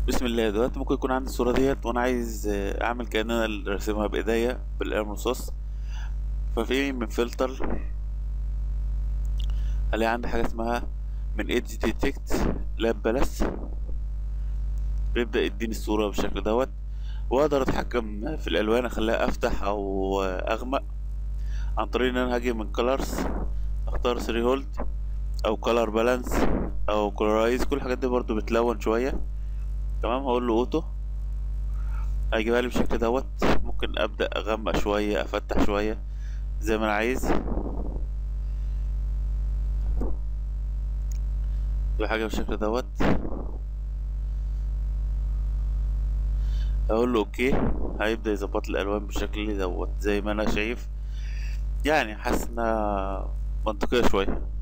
بسم الله دلوقتي ممكن يكون عندي الصورة ديت وانا عايز آه، اعمل كأن انا اللي راسمها بايديا بالقلم رصاص ففي من فلتر الاقي عندي حاجة اسمها من ايدج ديتكت لاب بلس بيبدأ يديني الصورة بالشكل دوت واقدر اتحكم في الالوان اخليها افتح او آه، اغمق عن طريق ان انا هاجي من colors اختار 3 هولد او color balance او colorize كل الحاجات دي برضو بتلون شوية تمام هقول له اوتو هيجيبها لي بالشكل دوت ممكن ابدا اغمق شويه افتح شويه زي ما انا عايز دي حاجه بالشكل دوت اقول له اوكي هيبدا يظبط لي الالوان بالشكل دوت زي ما انا شايف يعني حاسس انها منطقيه شويه